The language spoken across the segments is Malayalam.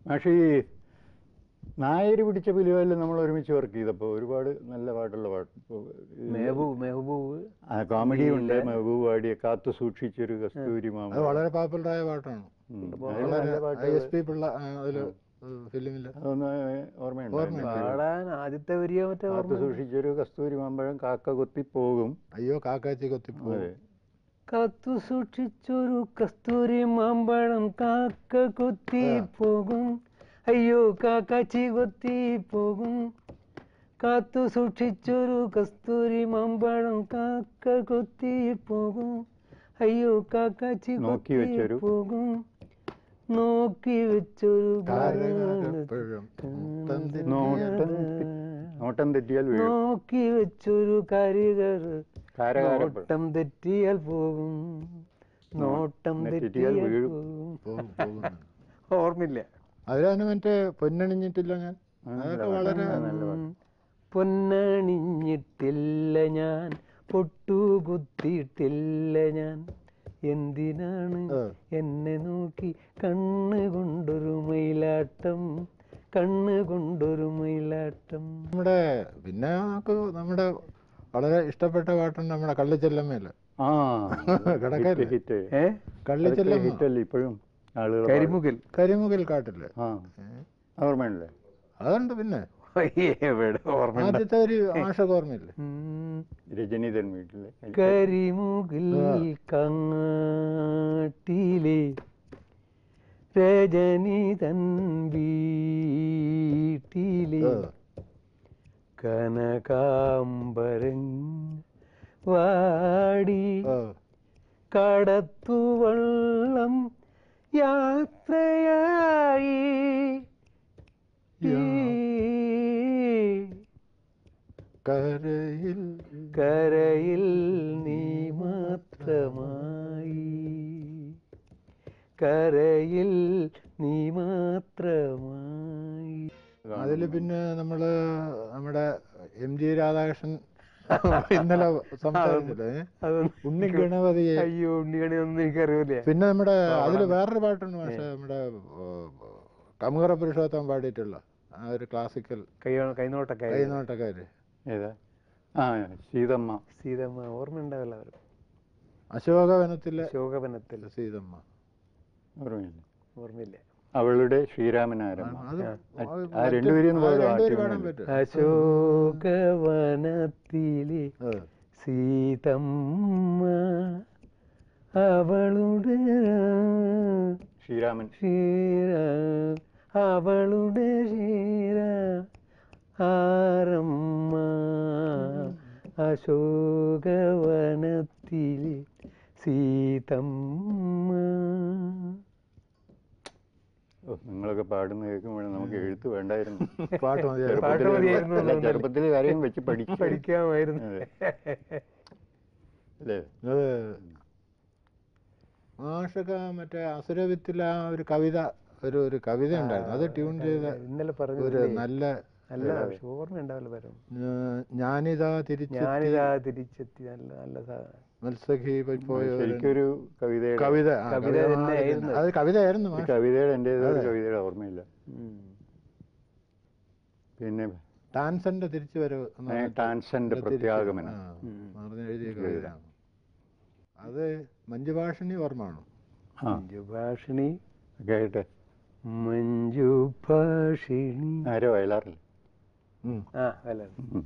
പക്ഷേ ഈ നായര് പിടിച്ച പുലിവാലിൽ നമ്മൾ ഒരുമിച്ച് വർക്ക് ചെയ്തപ്പോൾ ഒരുപാട് നല്ല പാട്ടുള്ള പാട്ട് ഇപ്പൊ ഈ- മെഹബൂബ് മെഹബൂബ് ആ കോമഡി ഉണ്ട് മെഹബൂബ് പാടിയ കാത്തു സൂക്ഷിച്ചൊരു കസ്തൂരി മാമ അത് വളരെ പോപ്പുലറായ പാട്ടാണ് ഉം. വളരെ അതിൽ നല്ല വളരെ പാട്ട് ഐ എസ് പി പിള്ള ആ, അതില് ഫിലിമില് അതൊന്ന് ഓർമ്മയുണ്ട് പാടാൻ ആദ്യത്തെ വരിക മറ്റേ കാത്തു ഓർമ്മ സൂക്ഷിച്ചൊരു കസ്തൂരി മാമ്പഴം കാക്ക കൊത്തി പോകും അയ്യോ കാക്കാച്ചി കൊത്തിപ്പോ അതെ കാത്തു സൂക്ഷിച്ചൊരു കസ്തൂരി മാമ്പഴം കാക്ക കൊത്തി പോകും അയ്യോ കാക്കാച്ചി കൊത്തി പോകും കാത്തു സൂക്ഷിച്ചൊരു കസ്തൂരി മാമ്പഴം കാക്ക കൊത്തി പോകും അയ്യോ കാക്കാച്ചി നോക്കി കൊത്തി വെച്ചൊരു- പോകും നോക്കി വെച്ചൊരു കാരകാരപ്പഴം മുത്തം നോട്ടം നോട്ടം തെറ്റിയാൽ വീഴും നോക്കി വെച്ചൊരു കരികർ കാരകാരപ്പഴം നോട്ടം തെറ്റിയാൽ പോകും നോട്ടം തെറ്റിയാൽ തെറ്റിയാൽ വീഴും. പോകും പോകും, പോകുന്നു. ഓർമ്മയില്ല അതിലാണ് മറ്റേ പൊന്നണിഞ്ഞിട്ടില്ല ഞാൻ ആ, അതൊക്കെ നല്ല വളരെ പാട്ടാ, നല്ല പാട്ട്. പൊന്നണിഞ്ഞിട്ടില്ല ഞാൻ പൊട്ടുകുത്തിയിട്ടില്ല ഞാൻ എന്തിനാണ് ആ. എന്നെ നോക്കി കണ്ണ് കൊണ്ടൊരു മയിലാട്ടം കണ്ണ് കൊണ്ടൊരു മയിലാട്ടം നമ്മുടെ പിന്നെ നമുക്ക് നമ്മുടെ വളരെ ഇഷ്ടപ്പെട്ട പാട്ടുണ്ട് നമ്മുടെ കള്ളിച്ചെല്ലമ്മയില് ആ കിടക്കല്ലേ? ഹിറ്റ് ഏ കള്ളിച്ചെല്ലമ്മ ഹിറ്റല്ലേ ഇപ്പോഴും ആളുകൾ കരിമുകിൽ കരിമുകിൽ കാട്ടില് ആ ഓർമ്മയുണ്ടല്ലേ അതുണ്ട് പിന്നെ എവിടെ ഓർമ്മ ആദ്യത്തെ ഒരു ആഷക ഓർമ്മയില്ലേ രജനീതൻ വീട്ടിലെ കരിമുകിൽ കങ്ങാട്ടിലെ രജനി തൻ വീട്ടിലെ ആ. കനകാംബരൻ വാടി ആ. കടത്തുവള്ളം യാത്രയായി കരയിൽ കരയിൽ നീ മാത്രമായി കരയിൽ നീ മാത്രമായി അതില് പിന്നെ നമ്മള് നമ്മുടെ എം ജി രാധാകൃഷ്ണൻ ഇന്നലെ സംസാരിച്ചില്ലേ അതൊന്നും ഉണ്ണി ഗണപതിയെ അയ്യോ ഉണ്ണികണി ഒന്നും എനിക്കറിയില്ല പിന്നെ നമ്മുടെ അതില് വേറൊരു പാട്ടുണ്ട് പക്ഷെ നമ്മുടെ കമുകറ പുരുഷോത്തം പാടിയിട്ടുള്ള ആ ഒരു ക്ലാസിക്കൽ കൈ കൈനോട്ടൊക്കെ കൈനോട്ടക്കാര് ഏതാ ആ സീതമ്മ സീതമ്മ ഓർമ്മ ഉണ്ടാവില്ല അവർ അശോകവനത്തിലെ ശോകവനത്തിൽ സീതമ്മ ഓർമ്മയില്ല ഓർമ്മയില്ല അവളുടെ ശ്രീരാമനാരമ്മ അത് ആ രണ്ടുപേരും ആ രണ്ടുപേരും പാടാൻ പറ്റും അശോകവനത്തിലെ ആ. സീതമ്മ അവളുടെ ശ്രീരാമൻ ശ്രീരാ അവളുടെ ശ്രീരാ ആരമ്മ അശോകവനത്തിലെ സീതമ്മ ഓ, നിങ്ങളൊക്കെ പാടുന്ന കേൾക്കുമ്പോൾ നമുക്ക് എഴുത്ത് വേണ്ടായിരുന്നു പാട്ട് മതി പാട്ട് മതിയായിരുന്നു അല്ല, ചെറുപ്പത്തിൽ കാര്യം വെച്ച് പഠിക്കും പഠിക്കാമായിരുന്നു അല്ലേ അത് മാഷക മറ്റേ അസുരവിത്തിൽ ആ ഒരു കവിത ഒരു ഒരു കവിത ഉണ്ടായിരുന്നു അത് ട്യൂൺ ചെയ്ത ഇന്നലെ ഒരു പറഞ്ഞു നല്ല നല്ല ഓർമ്മ ഉണ്ടാവില്ല പരം ഞാ- ഞാനിതാ തിരിച്ച് ഞാനിതാ തിരിച്ചെത്തി നല്ല നല്ല സാധനം മത്സഖി പോയ ഒരു ശരിക്കൊരു കവിതയുടെ കവിത ആ, കവിത കവിത തന്നെയായിരുന്നു. അത് കവിതയായിരുന്നു ഈ മാഷ് കവിതയുടെ എൻ്റെതായ കവിതയുടെ ഓർമ്മയില്ല ഉം. പിന്നെ ടാൻസന്റെ തിരിച്ചു വരവ് എന്ന് ഏ, പറഞ്ഞിട്ട് ടാൻസന്റെ തിരിച്ച് പ്രത്യാഗമനം ആ, പറഞ്ഞ് എഴുതിയ കവിതയാണ് അത് മഞ്ജുഭാഷിണി ഓർമ്മയാണോ ആ മഞ്ജുഭാഷിണി കേട്ടെ മഞ്ജുഭാഷിണി ആരോ വയലാറില്ല ഉം. ആ അല്ല ഉം.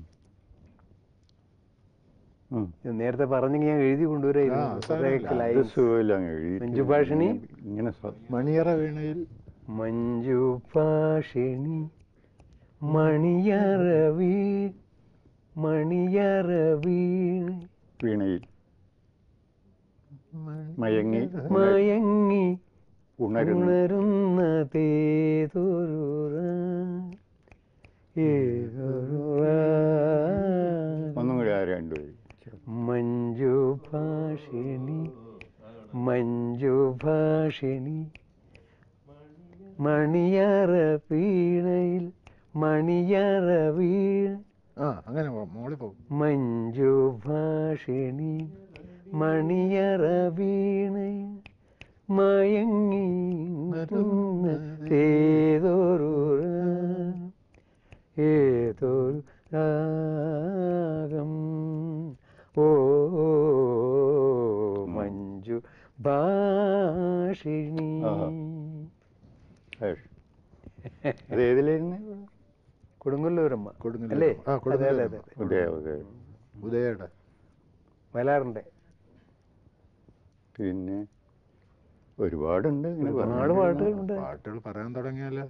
ഉം. ഇത് നേരത്തെ പറഞ്ഞെങ്കിൽ ഞാൻ എഴുതി ആ, കൊണ്ടുവരായിരുന്നു സാരമില്ല. കുറേയൊക്കെ അത് lines. സുഖമില്ല അങ്ങ് എഴുതി മഞ്ജുഭാഷിണി? ഇങ്ങനെ സ്വ- മണിയറ വീണയിൽ മഞ്ജുഭാഷിണി മണിയറവീ മണിയറവീ വീണയിൽ മയങ്ങി മയങ്ങി ഉണരുന്നു ഉണരുന്ന തേതൊരു രാ- ഏതൊരു രാ- ഒന്നും കൂടി ആ രണ്ടുപേരും മഞ്ജുഭാഷിണി മഞ്ജുഭാഷിണി മണിയറ വീണയിൽ മണിയറ വീണ ആ അങ്ങനെ പോ- മോളിൽ പോകും മഞ്ജുഭാഷിണി മണിയറ വീണയിൽ മയങ്ങി ഏതോ ഏഷ്. അത് ഏതിലായിരുന്നു കൊടുങ്ങല്ലൂരമ്മ കൊടുങ്ങല്ലൂർ. അല്ലേ ആ, അതെ കൊടുങ്ങല്ലൂർ. അതെ അതെ ഉദയ ഉദയ ഉദയയുടെ വയലാറിന്റെ പിന്നെ ഒരുപാടുണ്ട് ഇങ്ങനെ ഒരുപാട് പറഞ്ഞു പാട്ടുകളുണ്ട് പാട്ടുകൾ പറയാൻ തുടങ്ങിയാല്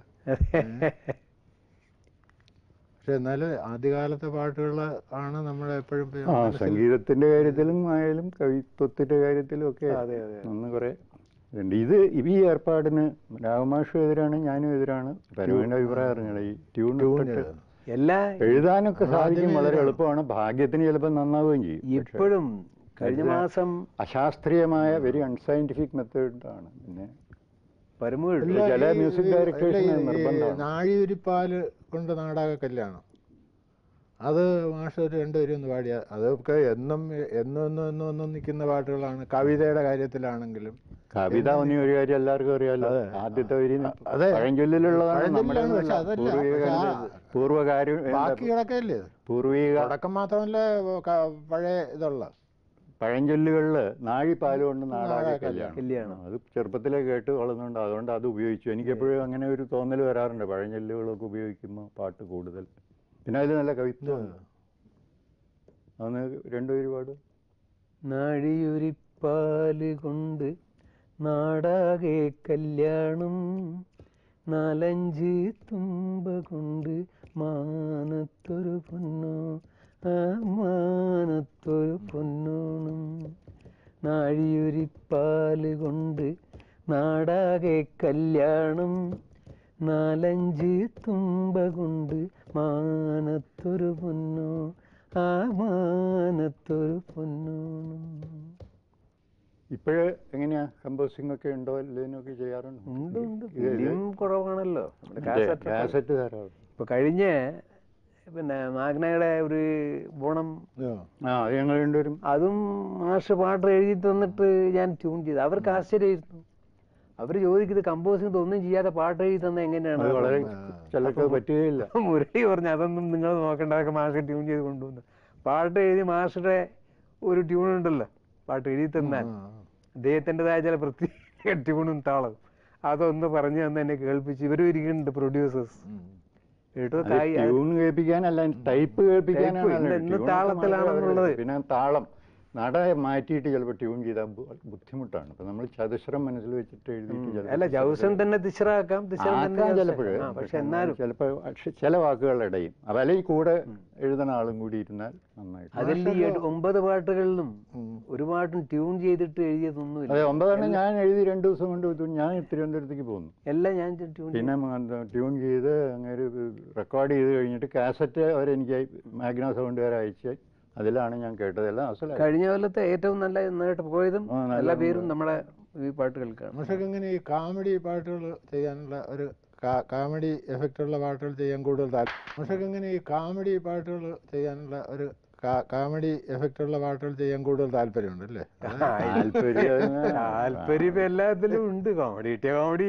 പക്ഷെ എന്നാലും ആദ്യകാലത്തെ പാട്ടുകൾ ആണ് നമ്മൾ എപ്പോഴും ആ സംഗീതത്തിന്റെ കാര്യത്തിലും ആയാലും കവിത്വത്തിന്റെ കാര്യത്തിലും ഒക്കെ അതെ, അതെ. ഒന്ന് കുറെ ഉണ്ട് ഇത് ഈ ഏർപ്പാടിന് രാമമാഷും എതിരാണ് ഞാനും എതിരാണ് പരമേന്റെ അഭിപ്രായം അറിഞ്ഞത് ഈ ട്യൂൺ ഇട്ടിട്ട് എല്ലാ എഴുതാനൊക്കെ സാധിക്കും വളരെ എളുപ്പമാണ് ഭാഗ്യത്തിന് ചിലപ്പോൾ നന്നാവുകയും ചെയ്യും പക്ഷേ ഇപ്പോഴും കഴിഞ്ഞ മാസം അശാസ്ത്രീയമായ വെരി അൺസയന്റിഫിക് മെത്തേഡാണ് പിന്നെ പരമുകൾ ഇല്ല, ചില music directors ന് നിർബന്ധമാണ്. നാഴിയുരിപ്പാല് കൊണ്ട് നാടക കല്യാണം അത് മാഷ് ഒരു രണ്ടുപേരും ഒന്ന് പാടിയ അതൊക്കെ എന്നും എന്നും എന്നും എന്നും എന്നും നിൽക്കുന്ന പാട്ടുകളാണ് കവിതയുടെ കാര്യത്തിലാണെങ്കിലും കവിത ഒന്നി ഒരു കാര്യം എല്ലാവർക്കും അറിയാലോ ആദ്യത്തെ വരി അതെ. പഴഞ്ചൊല്ലിലുള്ളതാണ് നമ്മുടെ പഴഞ്ചൊല്ലിലാണ്, പക്ഷെ അതല്ല. പക്ഷെ ആ- പൂർവകാര്യം ബാക്കികളൊക്കെ അല്ലേ പൂർവിക തുടക്കം മാത്രമല്ല ക- പഴയ ഇതുള്ള പഴഞ്ചൊല്ലുകളില് നാഴി പാലുകൊണ്ട് നാടാകെ നാടാകെ കല്യാണം കല്യാണം. അത് ചെറുപ്പത്തിലേ കേട്ട് വളർന്നുകൊണ്ട് അതുകൊണ്ട് അത് ഉപയോഗിച്ചു എനിക്ക് എപ്പോഴും അങ്ങനെ ഒരു തോന്നൽ വരാറുണ്ട് പഴഞ്ചൊല്ലുകളൊക്കെ ഉപയോഗിക്കുമ്പോൾ പാട്ട് കൂടുതൽ പിന്നെ അതിൽ നല്ല കവിത്വം അതൊന്ന് രണ്ടുപേര് പാടും നാഴിയൊരിപ്പാല് കൊണ്ട് നാടാകെ കല്യാണം നാലഞ്ച് തുമ്പ കൊണ്ട് മാനത്തൊരു പൊന്നോ ആ മാനത്തൊരു പൊന്നോണം നാഴിയൊരിപ്പാല് കൊണ്ട് നാടാകെ കല്യാണം നാലഞ്ച് തുമ്പ കൊണ്ട് മാനത്തൊരു പൊന്നോ ആ മാനത്തൊരു പൊന്നോണം ഇപ്പോഴ് എങ്ങനെയാ കമ്പോസിംഗ് ഒക്കെ ഉണ്ടോ ഇതിനൊക്കെ ചെയ്യാറുണ്ട് ഉണ്ട് ഉണ്ട് ഇത് ഇത് ഫിലിം കുറവാണല്ലോ നമ്മുടെ മറ്റേ കാസറ്റ് ഒക്കെ. കാസറ്റ് ധാരാളം ഇപ്പൊ കഴിഞ്ഞ പിന്നെ മാഗ്നയുടെ ഒരു ഓണം ആ അത് ഞങ്ങൾ രണ്ടുപേരും അതും മാഷ് പാട്ട് എഴുതി തന്നിട്ട് ഞാൻ ട്യൂൺ ചെയ്തു അവർക്ക് ആശ്ചര്യമായിരുന്നു അവർ ചോദിക്കുന്നത് കമ്പോസിംഗ് ഒന്നും ചെയ്യാതെ പാട്ട് എഴുതി തന്നെ എങ്ങനെയാണ് അത് വളരെ ആ. ചിലർക്ക് പറ്റുകയില്ല മുരളി പറഞ്ഞു അതൊന്നും നിങ്ങൾ നോക്കണ്ട അതൊക്കെ മാഷ് ട്യൂൺ ചെയ്ത് കൊണ്ടുവന്നു പാട്ട് എഴുതി മാഷുടെ ഒരു ട്യൂൺ ഉണ്ടല്ലോ പാട്ട് എഴുതി തന്നാൽ അദ്ദേഹത്തിൻ്റെതായ ചില പ്രത്യേക ട്യൂണും താളവും അതൊന്ന് പറഞ്ഞു തന്നെ എന്നെ കേൾപ്പിച്ച് ഇവരും ഇരിക്കുന്നുണ്ട് പ്രൊഡ്യൂസേഴ്സ് കേട്ടോ തായി ട്യൂൺ കേൾപ്പിക്കാനല്ല ടൈപ്പ് കേൾപ്പിക്കാനാണ് Type, ഇന്ന് ഇന്ന് Tune ഒക്കെ താളത്തിലാണെന്നുള്ളത്. മാത്രമേ പിന്നെ താളം നട മാറ്റിയിട്ട് ചിലപ്പോൾ ട്യൂൺ ചെയ്താൽ ബു- ബുദ്ധിമുട്ടാണ് ഇപ്പൊ നമ്മൾ ചതുശ്രം മനസ്സിൽ വെച്ചിട്ട് എഴുതിയിട്ട് ചിലപ്പോൾ അല്ല ജൗസൻ തന്നെ തിശ്രാക്കാം തിശ്രം തന്നെ ആക്കാം ജൗസൻ. ചിലപ്പോഴ് ആ, പക്ഷെ എന്നാലും ചിലപ്പോൾ ചില വാക്കുകൾ ഇടയും അപ്പൊ അല്ലെങ്കിൽ കൂടെ എഴുതുന്ന ആളും കൂടി ഇരുന്നാൽ നന്നായിട്ട് അതിൽ ഈ എട്ട് ഒമ്പത് പാട്ടുകളിലും ഒരു പാട്ടും ട്യൂൺ ചെയ്തിട്ട് എഴുതിയതൊന്നുമില്ല അതെ ഒമ്പതെണ്ണം ഞാൻ എഴുതി രണ്ടു ദിവസം കൊണ്ട് ഇത് ഞാൻ തിരുവനന്തപുരത്തേക്ക് പോന്നു എല്ലാം ഞാൻ ട്യൂൺ പിന്നെ ട്യൂൺ ചെയ്ത് അങ്ങനെ റെക്കോർഡ് ചെയ്ത് കഴിഞ്ഞിട്ട് കാസറ്റ് അവരെനിക്ക് മാഗ്ന സൗണ്ടുകാരെ അയച്ച് അതിലാണ് ഞാൻ കേട്ടത് എല്ലാം അസലായി കഴിഞ്ഞ കൊല്ലത്തെ ഏറ്റവും നല്ല നന്നായിട്ട് പോയതും ആ, നല്ല എല്ലാ പേരും നമ്മുടെ ഈ പാട്ടുകൾക്കാണ് പക്ഷേ ഇങ്ങനെ ഈ കോമഡി പാട്ടുകൾ ചെയ്യാനുള്ള ഒരു കോമഡി എഫക്റ്റ് ഉള്ള പാട്ടുകൾ ചെയ്യാൻ കൂടുതൽ താല്പര്യം പക്ഷേ ഇങ്ങനെ ഈ കോമഡി പാട്ടുകൾ ചെയ്യാനുള്ള ഒരു കോമഡി എഫക്റ്റ് ഉള്ള പാട്ടുകൾ ചെയ്യാൻ കൂടുതൽ താല്പര്യമുണ്ട് അല്ലേ താല്പര്യം താല്പര്യം ഇപ്പൊ എല്ലാത്തിലും ഉണ്ട് കോമഡി കിട്ടിയ കോമഡി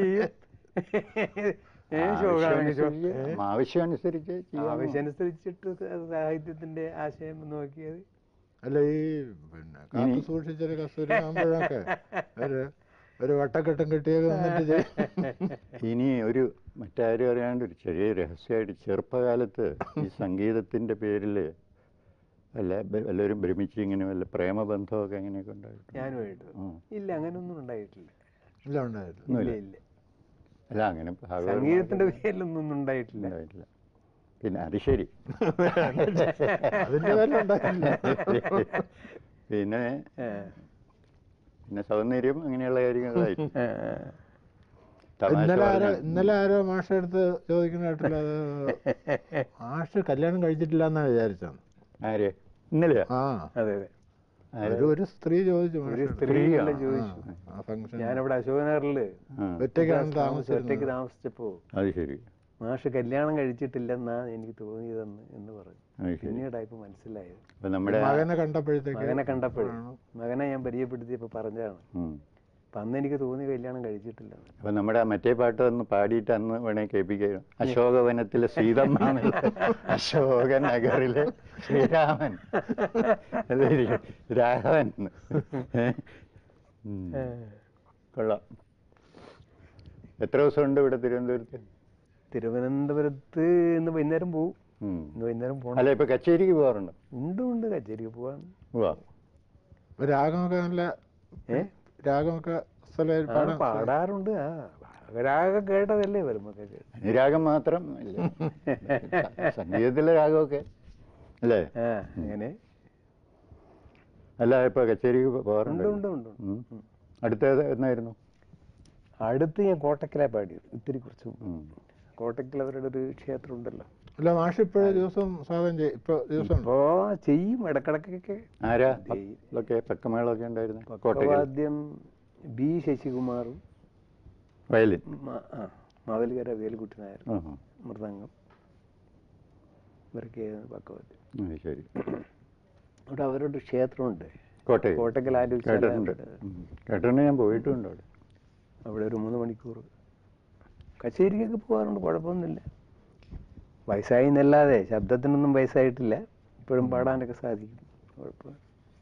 ആവശ്യമനുസരിച്ച് ആവശ്യമനുസരിച്ച് ചെയ്യാൻ ആവശ്യമനുസരിച്ചിട്ട് സാഹിത്യത്തിന്റെ ആശയം നോക്കിയത് അല്ല ഈ പിന്നെ കാത്തു സൂക്ഷിച്ചൊരു കസ്തൂരി ആകുമ്പോഴൊക്കെ ഒരു ഒരു വട്ടക്കെട്ടും കിട്ടിയത് വന്നിട്ട് ചെയ്യും ഇനി ഒരു മറ്റാരും അറിയാണ്ട് ഒരു ചെറിയ രഹസ്യമായിട്ട് ചെറുപ്പകാലത്ത് ഈ സംഗീതത്തിന്റെ പേരിൽ വല്ല ബ- വല്ലവരും ഭ്രമിച്ച് ഇങ്ങനെ വല്ല പ്രേമബന്ധമൊക്കെ എങ്ങനെയൊക്കെ ഉണ്ടായിട്ടുണ്ട് ഞാനുമായിട്ട് ഉം. ഇല്ല അങ്ങനൊന്നും ഉണ്ടായിട്ടില്ല ഇല്ല ഉണ്ടായിരുന്നു ഇല്ല ഒന്നുമില്ല. ഇല്ല അല്ല അങ്ങനെ ഭാഗവതം സംഗീതത്തിന്റെ പേരിലൊന്നും ഒന്നും ഉണ്ടായിട്ടില്ല ഉണ്ടായിട്ടില്ല പിന്നെ അത് ശരി അതിന്റെ പേരിൽ ഉണ്ടായില്ല പിന്നെ ഏ. പിന്നെ സൗന്ദര്യം അങ്ങനെയുള്ള കാര്യങ്ങളായി ഏ, തമാശ ഇന്നലെ ആരോ പറഞ്ഞാൽ- ഇന്നലെ ആരോ മാഷ എടുത്ത് ചോദിക്കുന്ന കേട്ടില്ല അത് മാഷ് കല്യാണം കഴിച്ചിട്ടില്ല എന്നാ വിചാരിച്ചത് ആര് ഇന്നലെയാ ആ അതെ അതെ ആര്? ഒരു ഒരു സ്ത്രീ ചോദിച്ചു ഒരു മാഷോട്. സ്ത്രീ സ്ത്രീയാ? ചോദിച്ചു ആ ഫംഗ്ഷൻ ഞാനിവിടെ അശോകനഗറില് ആ, ഒറ്റയ്ക്കാണ് ഒറ്റയ്ക്ക് താമസിച്ചിരുന്നത് താമസിച്ചപ്പോ അത് ശരി മാഷ് കല്യാണം കഴിച്ചിട്ടില്ലെന്നാ എനിക്ക് തോന്നിയതെന്ന് എന്ന് പറഞ്ഞു അത് ശരി പിന്നീടായപ്പോ മനസ്സിലായത് അപ്പൊ നമ്മുടെ മകനെ കണ്ടപ്പോഴത്തേക്ക് മകനെ കണ്ടപ്പോഴേ മകനെ ഞാൻ പരിചയപ്പെടുത്തിയപ്പോ പറഞ്ഞതാണ് ഉം. അപ്പൊ അന്ന് എനിക്ക് തോന്നി കല്യാണം കഴിച്ചിട്ടില്ല അപ്പൊ നമ്മുടെ ആ മറ്റേ പാട്ട് ഒന്ന് പാടിയിട്ട് അന്ന് വേണേ കേൾപ്പിക്കാം അശോകവനത്തിലെ സീതമ്മ എന്നുള്ള അശോക നഗറിലെ ശ്രീരാമൻ അല്ലേ, രാഘവൻ ഏ? ഉം. കൊള്ളാം എത്ര ദിവസമുണ്ട് ഇവിടെ തിരുവനന്തപുരത്ത് തിരുവനന്തപുരത്ത് ഇന്ന് വൈകുന്നേരം പോവും ഉം. ഇന്ന് വൈകുന്നേരം പോകണം അല്ല ഇപ്പൊ കച്ചേരിക്ക് പോകാറുണ്ട് ഉണ്ട് ഉണ്ട് കച്ചേരിക്ക് പോവാൻ പോവാ ഇപ്പൊ രാഗമൊക്കെ നല്ല ഏ രാഗമൊക്കെ സ്ഥലം ആ, പാടാൻ പാടാറുണ്ട് ആ രാഗം കേട്ടതല്ലേ വരുമ്പൊക്കെ കേട്ടത് രാഗം മാത്രം ഇല്ല. സംഗീതത്തിലെ രാഗമൊക്കെ അല്ലേ ആ അങ്ങനെ അല്ല ഇപ്പൊ കച്ചേരിക്ക് ഉണ്ട് പോകാറുണ്ട് ഉണ്ട് ഉണ്ട് ഉം. അടുത്ത ഏത് എന്നായിരുന്നു അടുത്ത് ഞാൻ കോട്ടക്കല പാടിയത് ഇത്തിരി കുറച്ച് മുമ്പ്. ഉം. കോട്ടക്കൽ അവരുടെ ഒരു ക്ഷേത്രം ഉണ്ടല്ലോ അല്ല മാഷ് ഇപ്പോഴും ദിവസം സാധനം ചെയ്യും ഇപ്പൊ ദിവസം ഉണ്ടോ? അപ്പോ ചെയ്യും ഇടക്കിടക്കൊക്കെ ആരാ ദേ- ഒക്കെ പക്കമേളൊക്കെ ഉണ്ടായിരുന്നു കോട്ടയ്ക്ക് പക്കവാദ്യം ബി ശശികുമാറും വയലിൻ മ- ആ മാവേലിക്കര വേലുക്കുട്ടി നായർ ആഹാ. മൃദംഗം ഇവരൊക്കെ പക്കവാദ്യം ഉം, ശരി അവിടെ അവരുടെ ക്ഷേത്രമുണ്ട് കോട്ടയം കോട്ടക്കൽ കേട്ടിട്ടുണ്ട് ആലോചിച്ചാൽ ഉം. കേട്ടിട്ടുണ്ട് ഞാൻ പോയിട്ടുണ്ട് അവിടെ അവിടെ ഒരു മൂന്ന് മണിക്കൂർ കച്ചേരിക്കൊക്കെ പോകാറുണ്ട് കുഴപ്പമൊന്നുമില്ല വയസ്സായി എന്നല്ലാതെ ശബ്ദത്തിനൊന്നും വയസ്സായിട്ടില്ല ഇപ്പോഴും പാടാനൊക്കെ സാധിക്കും കുഴപ്പമില്ല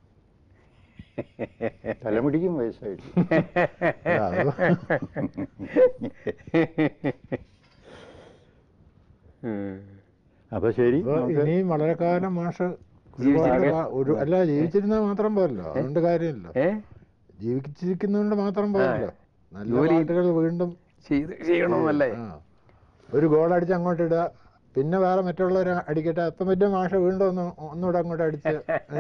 തലമുടിക്കും വയസ്സായിട്ട് അല്ല, അത് അപ്പൊ ശരി ഇപ്പൊ നമുക്ക് ഇനിയും വളരെ കാലം മാഷ് ജീവിച്ചിരിക്ക- ഒരുപാട് കാ- ഒരു അല്ല ജീവിച്ചിരുന്നാൽ മാത്രം പോരല്ലോ അതുകൊണ്ട് കാര്യമില്ല ഏ ജീവിച്ചിരിക്കുന്നതുകൊണ്ട് മാത്രം പോരല്ലോ നല്ല ജോലി- പാട്ടുകൾ വീണ്ടും ചെയ്ത് ചെയ്യണമെന്നല്ലേ ആ. ഒരു ഗോൾ അടിച്ച് അങ്ങോട്ട് ഇടുക പിന്നെ വേറെ മറ്റുള്ളവർ അടിക്കട്ടെ അപ്പം പറ്റിയ മാഷ വീണ്ടും ഒന്ന് ഒന്നുകൂടെ അങ്ങോട്ട് അടിച്ച്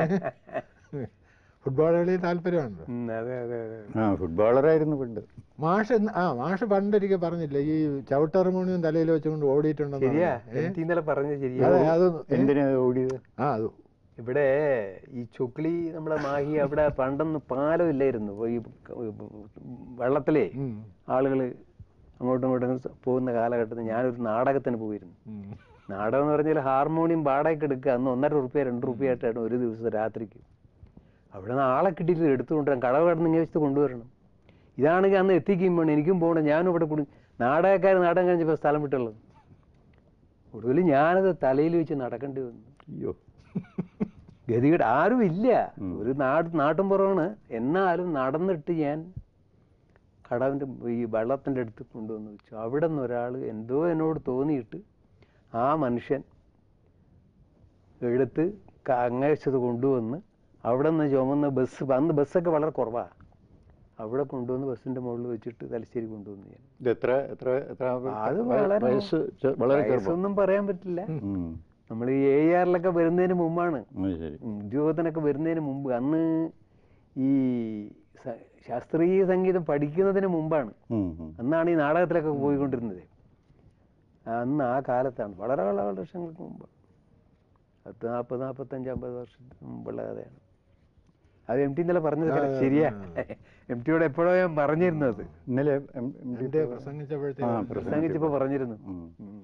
ഫുട്ബോൾ കളി താല്പര്യമുണ്ട് ഉം, അതെ അതെ അതെ ആ ഫുട്ബോളറായിരുന്നു പണ്ട് മാഷ് ഇന്ന്- ആ മാഷ് പണ്ടൊരിക്കൽ പറഞ്ഞില്ല ഈ ചവിട്ടറിമോണിയും തലയിൽ വെച്ചുകൊണ്ട് ഓടിയിട്ടുണ്ടെന്ന് ശരിയാ പറഞ്ഞു. ഏ? എനിക്ക് ഇന്നലെ പറഞ്ഞ ശരിയാ അതെ അത് ഏ? എന്തിനാ ഓടിയത് ആ അത് ഇവിടെ ഈ ചുക്ലി നമ്മളെ മാഹി അവിടെ പണ്ടൊന്നും പാലം ഇല്ലായിരുന്നു ഈ വെള്ളത്തിലേ ഉം. ആളുകൾ അങ്ങോട്ടും ഇങ്ങോട്ടും പോകുന്ന കാലഘട്ടത്തിൽ ഞാനൊരു നാടകത്തിന് പോയിരുന്നു ഉം. നാടകം എന്ന് പറഞ്ഞാൽ ഹാർമോണിയം വാടകയ്ക്ക് എടുക്കുക അന്ന് ഒന്നര റുപ്യ രണ്ട് റുപ്യ ആയിട്ടാണ് ഒരു ദിവസം രാത്രിക്ക് അവിടെ നിന്ന് ആളെ കിട്ടിയിട്ട് എടുത്തുകൊണ്ടുവരാൻ കടവ് കടന്ന് ഇങ്ങനെ വെച്ചിട്ട് കൊണ്ടുവരണം ഇതാണെങ്കിൽ അന്ന് എത്തിക്കും വേണം എനിക്കും പോകണം ഞാനും ഇവിടെ കുടി നാടകക്കാർ നാടകം കഴിഞ്ഞപ്പോൾ സ്ഥലം വിട്ടുള്ളത് ഒടുവിൽ ഞാനത് തലയിൽ വെച്ച് നടക്കേണ്ടി വന്നു അയ്യോ ഗതികേട് ആരും ഇല്ല ഉം. ഒരു നാട് നാട്ടുംപുറമാണ് എന്നാലും നടന്നിട്ട് ഞാൻ കടവിൻ്റെ ഈ വെള്ളത്തിൻ്റെ അടുത്ത് കൊണ്ടുവന്ന് വെച്ചു അവിടെ നിന്ന് ഒരാൾ എന്തോ എന്നോട് തോന്നിയിട്ട് ആ മനുഷ്യൻ എടുത്ത് അങ്ങേച്ചത് കൊണ്ടുവന്ന് അവിടെ നിന്ന് ചുമന്ന ബസ് അന്ന് ബസ്സൊക്കെ വളരെ കുറവാണ് അവിടെ കൊണ്ടുവന്ന് ബസ്സിൻ്റെ മുകളിൽ വെച്ചിട്ട് തലശ്ശേരി കൊണ്ടുവന്നു ഞാൻ ഇത് എത്ര എത്ര എത്ര അത് വയ- വളരെ- വയസ്സ് ചെ- വളരെ ചെറുപ്പം വയസ്സൊന്നും പറയാൻ പറ്റില്ല ഉം. നമ്മൾ ഈ എ ആറിലൊക്കെ വരുന്നതിന് മുമ്പാണ് അത് ശരി ഉദ്യോഗത്തിനൊക്കെ വരുന്നതിന് മുമ്പ് അന്ന് ഈ സ- ശാസ്ത്രീയ സംഗീതം പഠിക്കുന്നതിന് മുമ്പാണ് ഉം, ഉം. അന്നാണ് ഈ നാടകത്തിലൊക്കെ പോയിക്കൊണ്ടിരുന്നത് അന്ന് ആ കാലത്താണ് വളരെ വളരെ വർഷങ്ങൾക്ക് മുമ്പ് പത്ത് നാൽപ്പത് നാൽപ്പത്തഞ്ച് അമ്പത് വർഷത്തിന് മുമ്പുള്ള കഥയാണ് അത് എം ടി ഇന്നലെ പറഞ്ഞത് correct. ശരിയാ എം ടിയോട് എപ്പോഴോ ഞാൻ പറഞ്ഞിരുന്നത് ഇന്നലെ എം- എം ഡി എന്റെ ആ, പ്രസംഗിച്ചപ്പോഴത്തേക്ക് പ്രസംഗിച്ചപ്പോൾ പറഞ്ഞിരുന്നു ഉം. ഉം.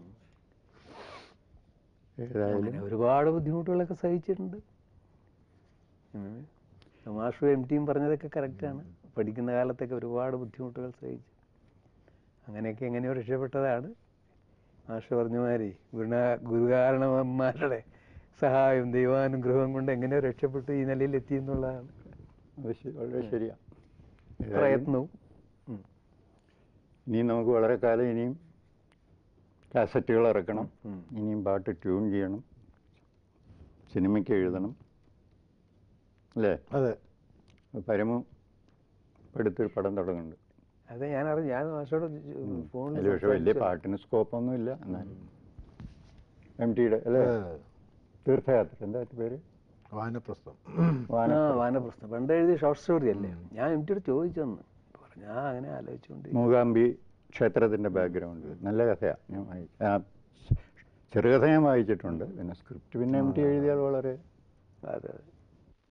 ഏതായാലും അങ്ങനെ ഒരുപാട് ബുദ്ധിമുട്ടുകളൊക്കെ സഹിച്ചിട്ടുണ്ട് ഉം. മാഷും എം ടിയും പറഞ്ഞതൊക്കെ കറക്റ്റാണ് പഠിക്കുന്ന കാലത്തൊക്കെ ഒരുപാട് ബുദ്ധിമുട്ടുകൾ സഹിച്ചു അങ്ങനെയൊക്കെ എങ്ങനെയോ രക്ഷപ്പെട്ടതാണ് മാഷ് പറഞ്ഞ മാതിരി ഗുണ ഗുരുകാരണവന്മാരുടെ സഹായം ദൈവാനുഗ്രഹം കൊണ്ട് എങ്ങനെയോ രക്ഷപ്പെട്ടു ഈ നിലയിൽ എത്തി എന്നുള്ളതാണ് അത് ശ- വളരെ ശരിയാ ഏതായാലും പ്രയത്നവും ഉം. ഇനിയും നമുക്ക് വളരെ കാലം ഇനിയും കാസറ്റുകൾ ഇറക്കണം ഉം. ഇനിയും പാട്ട് ട്യൂൺ ചെയ്യണം സിനിമയ്ക്ക് എഴുതണം അല്ലേ അതെ പരമു അടുത്തൊരു പടം തുടങ്ങുന്നുണ്ട് അതെ ഞാൻ അറിഞ്ഞു ഞാൻ മാഷോട് ഫോണിൽ അതിൽ പക്ഷെ വലിയ പാട്ടിന് സ്കോപ്പൊന്നും ഇല്ല എന്നാലും എം ടിയുടെ അല്ലേ അതെ. തീർത്ഥയാത്ര എന്താ അതിന്റെ പേര് വാനപ്രസ്ഥം വാന ആ വാനപ്രസ്ഥം പണ്ട് എഴുതിയ ഷോർട്ട് സ്റ്റോറി അല്ലേ ഞാൻ എം ടിയോട് ചോദിച്ചു തന്നു പറഞ്ഞു ആ അങ്ങനെ ആലോചിച്ചുകൊണ്ട് മൂകാംബി ക്ഷേത്രത്തിന്റെ ബാക്ക്ഗ്രൗണ്ട് നല്ല കഥയാണ് ഞാൻ വായിച്ചു ആ ചെറുകഥ ഞാൻ വായിച്ചിട്ടുണ്ട് പിന്നെ സ്ക്രിപ്റ്റ് പിന്നെ എം ടി എഴുതിയാൽ വളരെ അതെ അതെ